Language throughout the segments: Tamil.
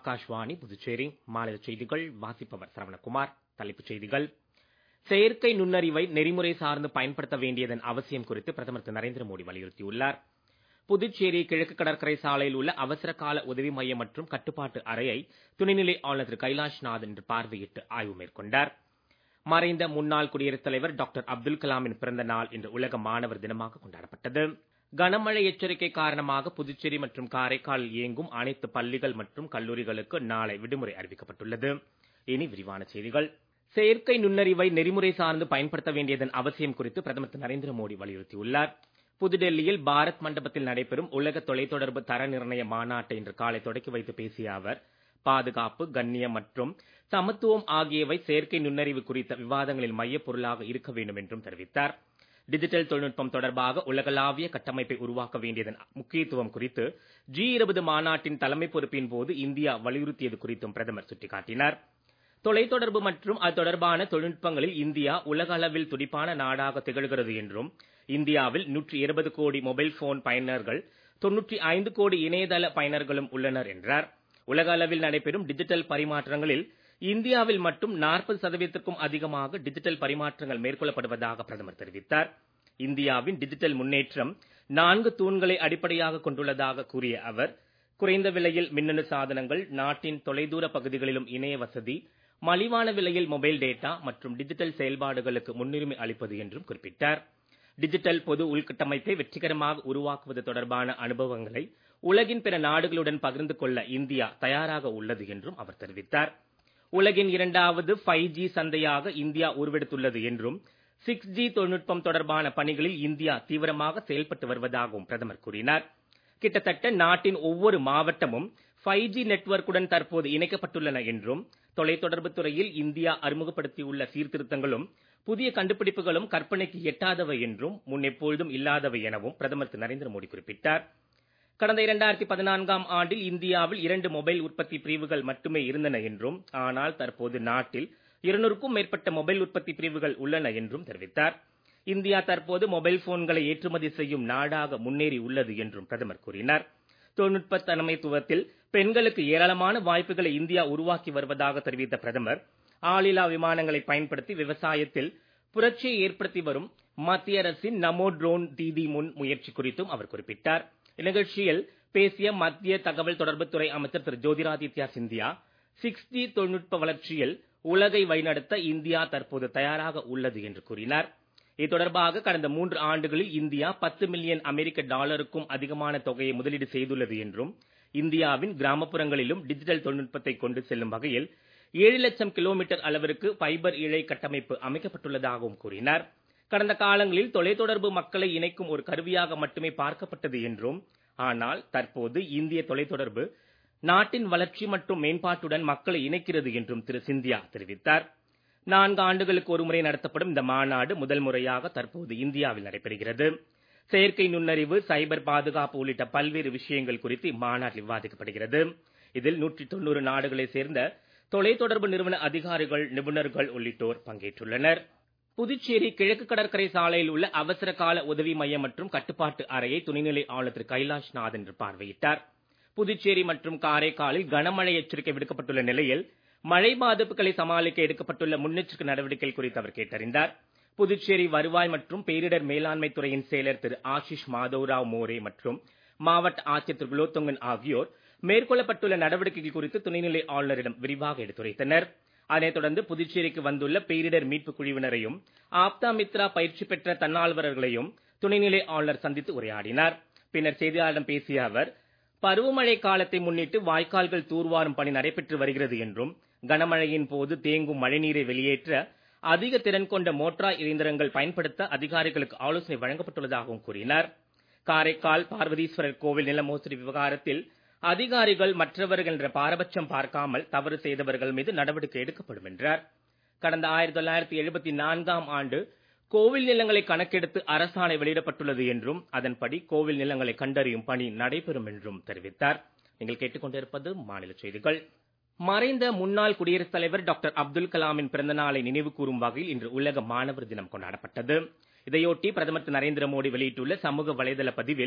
ஆகாஷ்வாணி புதுச்சேரி மாநில செய்திகள் வாசிப்பவர் சரவணகுமார் தலைப்புச் செய்திகள் செயற்கை நுண்ணறிவை நெறிமுறை சார்ந்து பயன்படுத்த வேண்டியதன் அவசியம் குறித்து பிரதமர் திரு நரேந்திர மோடி வலியுறுத்தியுள்ளார் புதுச்சேரி கிழக்கு கடற்கரை சாலையில் உள்ள அவசர கால உதவி மையம் மற்றும் கட்டுப்பாட்டு அறையை துணைநிலை ஆளுநர் திரு கைலாஷ்நாத் இன்று பார்வையிட்டு ஆய்வு மேற்கொண்டார் மறைந்த முன்னாள் குடியரசுத் தலைவர் டாக்டர் அப்துல் கலாமின் பிறந்த நாள் இன்று உலக மாணவர் தினமாக கொண்டாடப்பட்டது கனமழை எச்சரிக்கை காரணமாக புதுச்சேரி மற்றும் காரைக்காலில் இயங்கும் அனைத்து பள்ளிகள் மற்றும் கல்லூரிகளுக்கு நாளை விடுமுறை அறிவிக்கப்பட்டுள்ளது இனி விரிவான செய்திகள் செயற்கை நுண்ணறிவை நெறிமுறை சார்ந்து பயன்படுத்த வேண்டியதன் அவசியம் குறித்து பிரதமர் திரு நரேந்திர மோடி வலியுறுத்தியுள்ளார் புதுடெல்லியில் பாரத் மண்டபத்தில் நடைபெறும் உலக தொலைத்தொடர்பு தர நிர்ணய மாநாட்டை இன்று காலை தொடக்கி வைத்து பேசிய அவர் பாதுகாப்பு கண்ணியம் மற்றும் சமத்துவம் ஆகியவை செயற்கை நுண்ணறிவு குறித்த விவாதங்களில் மையப் பொருளாக இருக்க வேண்டும் என்றும் தெரிவித்தார் டிஜிட்டல் தொழில்நுட்பம் தொடர்பாக உலகளாவிய கட்டமைப்பை உருவாக்க வேண்டியதன் முக்கியத்துவம் குறித்து ஜி இருபது மாநாட்டின் தலைமை பொறுப்பின் போது இந்தியா வலியுறுத்தியது குறித்தும் பிரதமர் சுட்டிக்காட்டினார் தொலைத்தொடர்பு மற்றும் அது தொடர்பான தொழில்நுட்பங்களில் இந்தியா உலக அளவில் துடிப்பான நாடாக திகழ்கிறது என்றும் இந்தியாவில் நூற்றி இருபது கோடி மொபைல் போன் பயனர்கள் தொன்னூற்றி ஐந்து கோடி இணையதள பயனர்களும் உள்ளனர் என்றார் உலக அளவில் நடைபெறும் டிஜிட்டல் பரிமாற்றங்களில் இந்தியாவில் மட்டும் நாற்பது சதவீதத்திற்கும் அதிகமாக டிஜிட்டல் பரிமாற்றங்கள் மேற்கொள்ளப்படுவதாக பிரதமர் தெரிவித்தார் இந்தியாவின் டிஜிட்டல் முன்னேற்றம் நான்கு தூண்களை அடிப்படையாக கொண்டுள்ளதாக கூறிய அவர் குறைந்த விலையில் மின்னணு சாதனங்கள் நாட்டின் தொலைதூர பகுதிகளிலும் இணைய வசதி மலிவான விலையில் மொபைல் டேட்டா மற்றும் டிஜிட்டல் செயல்பாடுகளுக்கு முன்னுரிமை அளிப்பது என்றும் குறிப்பிட்டார் டிஜிட்டல் பொது உள்கட்டமைப்பை வெற்றிகரமாக உருவாக்குவது தொடர்பான அனுபவங்களை உலகின் பிற நாடுகளுடன் பகிர்ந்து கொள்ள இந்தியா தயாராக உள்ளது என்றும் அவர் தெரிவித்தார் உலகின் இரண்டாவது ஃபைவ் ஜி சந்தையாக இந்தியா உருவெடுத்துள்ளது என்றும் சிக்ஸ் ஜி தொழில்நுட்பம் தொடர்பான பணிகளில் இந்தியா தீவிரமாக செயல்பட்டு வருவதாகவும் பிரதமர் கூறினார் கிட்டத்தட்ட நாட்டின் ஒவ்வொரு மாவட்டமும் ஃபைவ் ஜி நெட்வொர்க்குடன் தற்போது இணைக்கப்பட்டுள்ளன என்றும் தொலைத்தொடர்பு துறையில் இந்தியா அறிமுகப்படுத்தியுள்ள சீர்திருத்தங்களும் புதிய கண்டுபிடிப்புகளும் கற்பனைக்கு எட்டாதவை என்றும் முன் எப்பொழுதும் இல்லாதவை எனவும் பிரதமர் திரு நரேந்திர மோடி குறிப்பிட்டார் கடந்த இரண்டாயிரத்தி பதினான்காம் ஆண்டில் இந்தியாவில் இரண்டு மொபைல் உற்பத்தி பிரிவுகள் மட்டுமே இருந்தன என்றும் ஆனால் தற்போது நாட்டில் இருநூறுக்கும் மேற்பட்ட மொபைல் உற்பத்தி பிரிவுகள் உள்ளன என்றும் தெரிவித்தார் இந்தியா தற்போது மொபைல் போன்களை ஏற்றுமதி செய்யும் நாடாக முன்னேறி உள்ளது என்றும் பிரதமர் கூறினார் தொழில்நுட்ப தலைமைத்துவத்தில் பெண்களுக்கு ஏராளமான வாய்ப்புகளை இந்தியா உருவாக்கி வருவதாக தெரிவித்த பிரதமர் ஆளில்லா விமானங்களை பயன்படுத்தி விவசாயத்தில் புரட்சியை ஏற்படுத்தி வரும் மத்திய அரசின் நமோ ட்ரோன் தீதி முன் முயற்சி குறித்தும் அவர் குறிப்பிட்டார் இந்நிகழ்ச்சியில் பேசிய மத்திய தகவல் தொடர்புத்துறை அமைச்சர் திரு ஜோதிராதித்யா சிந்தியா சிக்ஸ் ஜி தொழில்நுட்ப வளர்ச்சியில் உலகை வழிநடத்த இந்தியா தற்போது தயாராக உள்ளது என்று கூறினார் இது தொடர்பாக கடந்த மூன்று ஆண்டுகளில் இந்தியா பத்து மில்லியன் அமெரிக்க டாலருக்கும் அதிகமான தொகையை முதலீடு செய்துள்ளது என்றும் இந்தியாவின் கிராமப்புறங்களிலும் டிஜிட்டல் தொழில்நுட்பத்தை கொண்டு செல்லும் வகையில் ஏழு லட்சம் கிலோமீட்டர் அளவிற்கு ஃபைபர் இழை கட்டமைப்பு அமைக்கப்பட்டுள்ளதாகவும் கூறினார் கடந்த காலங்களில் தொலைத்தொடர்பு மக்களை இணைக்கும் ஒரு கருவியாக மட்டுமே பார்க்கப்பட்டது என்றும் ஆனால் தற்போது இந்திய தொலைத்தொடர்பு நாட்டின் வளர்ச்சி மற்றும் மேம்பாட்டுடன் மக்களை இணைக்கிறது என்றும் திரு சிந்தியா தெரிவித்தார் நான்கு ஆண்டுகளுக்கு ஒருமுறை நடத்தப்படும் இந்த மாநாடு முதல் முறையாக தற்போது இந்தியாவில் நடைபெறுகிறது செயற்கை நுண்ணறிவு சைபர் பாதுகாப்பு உள்ளிட்ட பல்வேறு விஷயங்கள் குறித்து இம்மாநாட்டில் விவாதிக்கப்படுகிறது இதில் நூற்றி தொண்ணூறு நாடுகளைச் சேர்ந்த தொலைத்தொடர்பு நிறுவன அதிகாரிகள் நிபுணர்கள் உள்ளிட்டோர் பங்கேற்றுள்ளனர் புதுச்சேரி கிழக்கு கடற்கரை சாலையில் உள்ள அவசர கால உதவி மையம் மற்றும் கட்டுப்பாட்டு அறையை துணைநிலை ஆளுநர் திரு கைலாஷ்நாத் இன்று பார்வையிட்டார் புதுச்சேரி மற்றும் காரைக்காலில் கனமழை எச்சரிக்கை விடுக்கப்பட்டுள்ள நிலையில் மழை பாதிப்புகளை சமாளிக்க எடுக்கப்பட்டுள்ள முன்னெச்சரிக்கை நடவடிக்கைகள் குறித்து அவர் கேட்டறிந்தார் புதுச்சேரி வருவாய் மற்றும் பேரிடர் மேலாண்மை துறையின் செயலர் திரு ஆஷிஷ் மாதவ்ராவ் மோரே மற்றும் மாவட்ட ஆட்சியர் திரு குலோத்துங்கன் ஆகியோர் மேற்கொள்ளப்பட்டுள்ள நடவடிக்கைகள் குறித்து துணைநிலை ஆளுநரிடம் விரிவாக எடுத்துரைத்தனர் அதனைத் தொடர்ந்து புதுச்சேரிக்கு வந்துள்ள பேரிடர் மீட்புக் குழுவினரையும் ஆப்தா மித்ரா பயிற்சி பெற்ற தன்னார்வலர்களையும் துணைநிலை ஆளுநர் சந்தித்து உரையாடினார் பின்னர் செய்தியாளரிடம் பேசிய அவர் பருவமழை காலத்தை முன்னிட்டு வாய்க்கால்கள் தூர்வாரும் பணி நடைபெற்று வருகிறது என்றும் கனமழையின் போது தேங்கும் மழைநீரை வெளியேற்ற அதிக திறன் கொண்ட மோட்டார் இயந்திரங்கள் பயன்படுத்த அதிகாரிகளுக்கு ஆலோசனை வழங்கப்பட்டுள்ளதாகவும் கூறினார் காரைக்கால் பார்வதீஸ்வரர் கோவில் நில மோசடி விவகாரத்தில் அதிகாரிகள் மற்றவர்கள் என்ற பாரபட்சம் பார்க்காமல் தவறு செய்தவர்கள் மீது நடவடிக்கை எடுக்கப்படும் என்றார் கடந்த ஆயிரத்தி தொள்ளாயிரத்தி எழுபத்தி நான்காம் ஆண்டு கோவில் நிலங்களை கணக்கெடுத்து அரசாணை வெளியிடப்பட்டுள்ளது என்றும் அதன்படி கோவில் நிலங்களை கண்டறியும் பணி நடைபெறும் என்றும் தெரிவித்தார் நீங்கள் கேட்டுக்கொண்டிருப்பது மாநில செய்திகள் மறைந்த முன்னாள் குடியரசுத் தலைவர் டாக்டர் அப்துல் கலாமின் பிறந்த நாளை நினைவு கூறும் வகையில் இன்று உலக மாணவர் தினம் கொண்டாடப்பட்டது இதையொட்டி பிரதமர் திரு நரேந்திர மோடி வெளியிட்டுள்ள சமூக வலைதள பதிவில்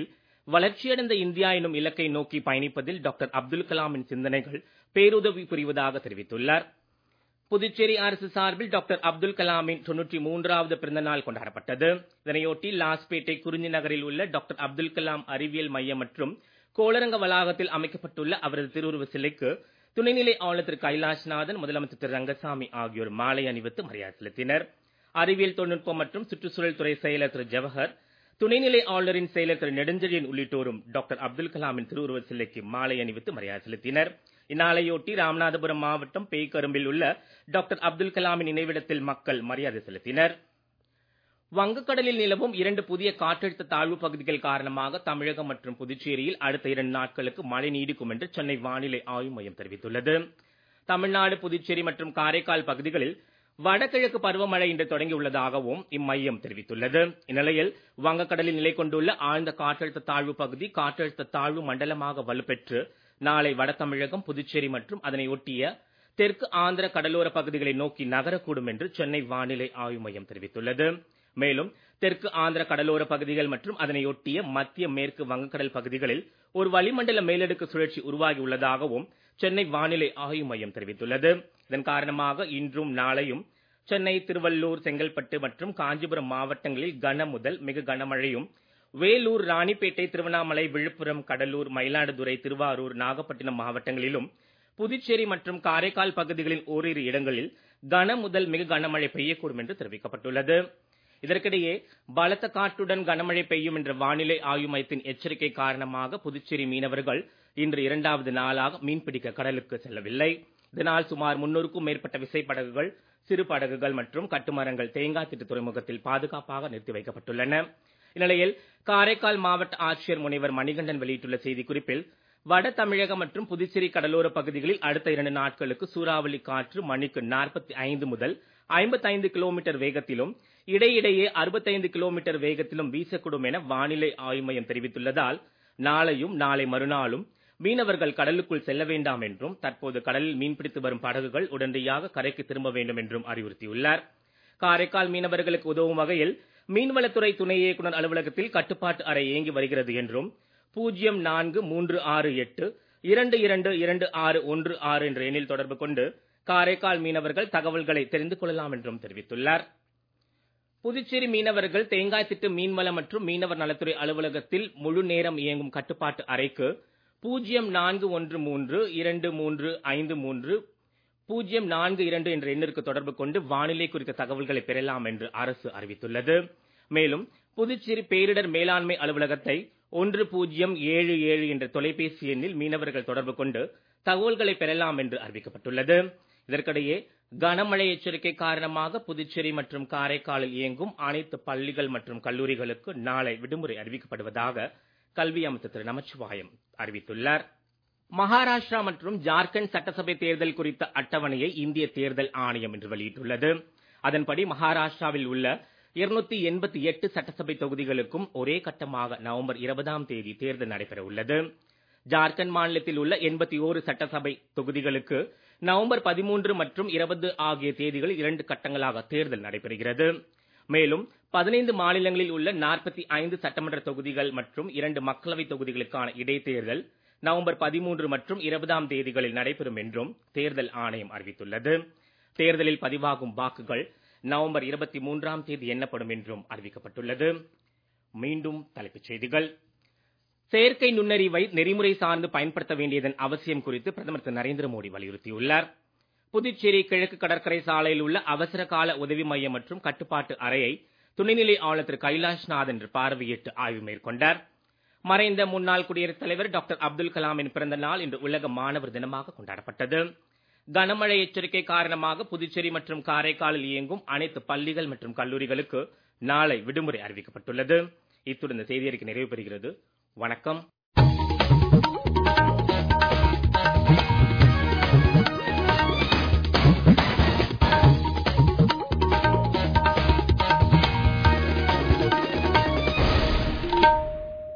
வளர்ச்சியடைந்த இந்தியா எனும் இலக்கை நோக்கி பயணிப்பதில் டாக்டர் அப்துல் கலாமின் சிந்தனைகள் பேருதவி புரிவதாக தெரிவித்துள்ளார் புதுச்சேரி அரசு சார்பில் டாக்டர் அப்துல் கலாமின் தொன்னூற்றி மூன்றாவது பிறந்த நாள் கொண்டாடப்பட்டது இதனையொட்டி லாஸ்பேட்டை குறிஞ்சி நகரில் உள்ள டாக்டர் அப்துல் கலாம் அறிவியல் மையம் மற்றும் கோளரங்க வளாகத்தில் அமைக்கப்பட்டுள்ள அவரது திருவுருவ சிலைக்கு துணைநிலை ஆளுநர் திரு கைலாஷ்நாதன் முதலமைச்சர் திரு ரங்கசாமி ஆகியோர் மாலை அணிவித்து மரியாதை செலுத்தினர் அறிவியல் தொழில்நுட்பம் மற்றும் சுற்றுச்சூழல் துறை செயலர் திரு ஜவஹர் துணைநிலை ஆளுநரின் செயலர் திரு நெடுஞ்செழியன் உள்ளிட்டோரும் டாக்டர் அப்துல் கலாமின் திருவுருவ சிலைக்கு மாலை அணிவித்து மரியாதை செலுத்தினர் இந்நாளையொட்டி ராமநாதபுரம் மாவட்டம் பேய்கரும்பில் உள்ள டாக்டர் அப்துல் கலாமின் நினைவிடத்தில் மக்கள் மரியாதை செலுத்தினர் வங்கக்கடலில் நிலவும் இரண்டு புதிய காற்றழுத்த தாழ்வு பகுதிகள் காரணமாக தமிழகம் மற்றும் புதுச்சேரியில் அடுத்த இரண்டு நாட்களுக்கு மழை நீடிக்கும் என்று சென்னை வானிலை ஆய்வு மையம் தெரிவித்துள்ளது தமிழ்நாடு புதுச்சேரி மற்றும் காரைக்கால் பகுதிகளில் வடகிழக்கு பருவமழை இன்று தொடங்கியுள்ளதாகவும் இம்மையம் தெரிவித்துள்ளது இந்நிலையில் வங்கக்கடலில் நிலை கொண்டுள்ள ஆழ்ந்த காற்றழுத்த தாழ்வு பகுதி காற்றழுத்த தாழ்வு மண்டலமாக வலுப்பெற்று நாளை வட தமிழகம் புதுச்சேரி மற்றும் அதனை ஒட்டிய தெற்கு ஆந்திர கடலோர பகுதிகளை நோக்கி நகரக்கூடும் என்று சென்னை வானிலை ஆய்வு மையம் தெரிவித்துள்ளது மேலும் தெற்கு ஆந்திர கடலோர பகுதிகள் மற்றும் அதனை ஒட்டிய மத்திய மேற்கு வங்கக்கடல் பகுதிகளில் ஒரு வளிமண்டல மேலடுக்கு சுழற்சி உருவாகி உள்ளதாகவும் சென்னை வானிலை ஆய்வு மையம் தெரிவித்துள்ளது இதன் காரணமாக இன்றும் நாளையும் சென்னை திருவள்ளூர் செங்கல்பட்டு மற்றும் காஞ்சிபுரம் மாவட்டங்களில் கன முதல் மிக கனமழையும் வேலூர் ராணிப்பேட்டை திருவண்ணாமலை விழுப்புரம் கடலூர் மயிலாடுதுறை திருவாரூர் நாகப்பட்டினம் மாவட்டங்களிலும் புதுச்சேரி மற்றும் காரைக்கால் பகுதிகளின் ஓரிரு இடங்களில் கன முதல் மிக கனமழை பெய்யக்கூடும் என்று தெரிவிக்கப்பட்டுள்ளது இதற்கிடையே பலத்த காற்றுடன் கனமழை பெய்யும் என்ற வானிலை ஆய்வு மையத்தின் எச்சரிக்கை காரணமாக புதுச்சேரி மீனவர்கள் இன்று இரண்டாவது நாளாக மீன்பிடிக்க கடலுக்கு செல்லவில்லை இதனால் சுமார் முன்னூறுக்கும் மேற்பட்ட விசைப்படகுகள் சிறு படகுகள் மற்றும் கட்டுமரங்கள் தேங்காய் திட்டு துறைமுகத்தில் பாதுகாப்பாக நிறுத்தி வைக்கப்பட்டுள்ளன இந்நிலையில் காரைக்கால் மாவட்ட ஆட்சியர் முனைவர் மணிகண்டன் வெளியிட்டுள்ள செய்திக்குறிப்பில் வட தமிழகம் மற்றும் புதுச்சேரி கடலோர பகுதிகளில் அடுத்த இரண்டு நாட்களுக்கு சூறாவளி காற்று மணிக்கு நாற்பத்தி ஐந்து முதல் ஐம்பத்தைந்து கிலோமீட்டர் வேகத்திலும் இடையிடையே அறுபத்தைந்து கிலோமீட்டர் வேகத்திலும் வீசக்கூடும் என வானிலை ஆய்வு மையம் தெரிவித்துள்ளதால் நாளையும் நாளை மறுநாளும் மீனவர்கள் கடலுக்குள் செல்ல வேண்டாம் என்றும் தற்போது கடலில் மீன்பிடித்து வரும் படகுகள் உடனடியாக கரைக்கு திரும்ப வேண்டும் என்றும் அறிவுறுத்தியுள்ளார் காரைக்கால் மீனவர்களுக்கு உதவும் வகையில் மீன்வளத்துறை துணை இயக்குநர் அலுவலகத்தில் கட்டுப்பாட்டு அறை இயங்கி வருகிறது என்றும் பூஜ்ஜியம் நான்கு மூன்று ஆறு எட்டு இரண்டு இரண்டு இரண்டு ஆறு ஒன்று ஆறு என்ற எண்ணில் தொடர்பு கொண்டு காரைக்கால் மீனவர்கள் தகவல்களை தெரிந்து கொள்ளலாம் என்றும் தெரிவித்துள்ளார் புதுச்சேரி மீனவர்கள் தேங்காய் திட்டு மீன்வளம் மற்றும் மீனவர் நலத்துறை அலுவலகத்தில் முழு நேரம் இயங்கும் கட்டுப்பாட்டு அறைக்கு பூஜ்ஜியம் நான்கு ஒன்று மூன்று இரண்டு மூன்று ஐந்து மூன்று பூஜ்ஜியம் நான்கு இரண்டு என்ற எண்ணிற்கு தொடர்பு கொண்டு வானிலை குறித்த தகவல்களை பெறலாம் என்று அரசு அறிவித்துள்ளது மேலும் புதுச்சேரி பேரிடர் மேலாண்மை அலுவலகத்தை ஒன்று பூஜ்ஜியம் ஏழு ஏழு என்ற தொலைபேசி எண்ணில் மீனவர்கள் தொடர்பு கொண்டு தகவல்களை பெறலாம் என்று அறிவிக்கப்பட்டுள்ளது இதற்கிடையே கனமழை எச்சரிக்கை காரணமாக புதுச்சேரி மற்றும் காரைக்காலில் இயங்கும் அனைத்து பள்ளிகள் மற்றும் கல்லூரிகளுக்கு நாளை விடுமுறை அறிவிக்கப்படுவதாக கல்வி அமைச்சர் திரு நமச்சிவாயம் அறிவித்துள்ளார் மகாராஷ்டிரா மற்றும் ஜார்க்கண்ட் சட்டசபை தேர்தல் குறித்த அட்டவணையை இந்திய தேர்தல் ஆணையம் இன்று வெளியிட்டுள்ளது அதன்படி மகாராஷ்டிராவில் உள்ள இருநூத்தி எண்பத்தி எட்டு சட்டசபை தொகுதிகளுக்கும் ஒரே கட்டமாக நவம்பர் இருபதாம் தேதி தேர்தல் நடைபெற உள்ளது ஜார்க்கண்ட் மாநிலத்தில் உள்ள எண்பத்தி ஓரு சட்டசபை தொகுதிகளுக்கு நவம்பர் பதிமூன்று மற்றும் இருபது ஆகிய தேதிகளில் இரண்டு கட்டங்களாக தேர்தல் நடைபெறுகிறது மேலும் பதினைந்து மாநிலங்களில் உள்ள நாற்பத்தி ஐந்து சட்டமன்ற தொகுதிகள் மற்றும் இரண்டு மக்களவை தொகுதிகளுக்கான இடைத்தேர்தல் நவம்பர் பதிமூன்று மற்றும் இருபதாம் தேதிகளில் நடைபெறும் என்றும் தேர்தல் ஆணையம் அறிவித்துள்ளது தேர்தலில் பதிவாகும் வாக்குகள் நவம்பர் இருபத்தி மூன்றாம் தேதி எண்ணப்படும் என்றும் அறிவிக்கப்பட்டுள்ளது மீண்டும் தலைப்புச் செய்திகள் செயற்கை நுண்ணறிவை நெறிமுறை சார்ந்து பயன்படுத்த வேண்டியதன் அவசியம் குறித்து பிரதமர் திரு நரேந்திர மோடி வலியுறுத்தியுள்ளார் புதுச்சேரி கிழக்கு கடற்கரை சாலையில் உள்ள அவசர கால உதவி மையம் மற்றும் கட்டுப்பாட்டு அறையை துணைநிலை ஆளுநர் திரு கைலாஷ்நாத் இன்று பார்வையிட்டு ஆய்வு மேற்கொண்டார் மறைந்த முன்னாள் குடியரசுத் தலைவர் டாக்டர் அப்துல் கலாமின் பிறந்த நாள் இன்று உலக மாணவர் தினமாக கொண்டாடப்பட்டது கனமழை எச்சரிக்கை காரணமாக புதுச்சேரி மற்றும் காரைக்காலில் இயங்கும் அனைத்து பள்ளிகள் மற்றும் கல்லூரிகளுக்கு நாளை விடுமுறை அறிவிக்கப்பட்டுள்ளது இத்துடன் இந்த செய்தியறிக்கை நிறைவு பெறுகிறது வணக்கம்